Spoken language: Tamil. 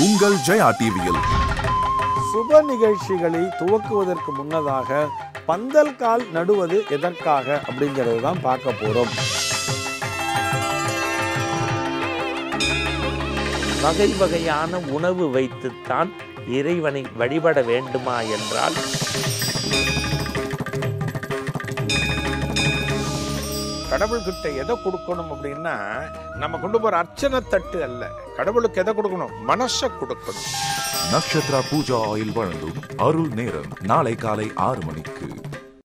உங்கள் ஜெயா டிவியில் சுப நிகழ்ச்சிகளை துவக்குவதற்கு முன்னதாக பந்தல் கால் நடுவது எதற்காக அப்படிங்கிறது தான் பார்க்க போறோம் வகை வகையான உணவு வைத்துத்தான் இறைவனை வழிபட வேண்டுமா என்றால் கடவுள்கிட்ட எதை கொடுக்கணும் அப்படின்னா நம்ம கொண்டு போற அர்ச்சனை தட்டு அல்ல கடவுளுக்கு எதை கொடுக்கணும் மனசை கொடுக்கணும் நக்ஷத்ரா பூஜா ஆயில் வழங்கும் அருள் நேரம் நாளை காலை ஆறு மணிக்கு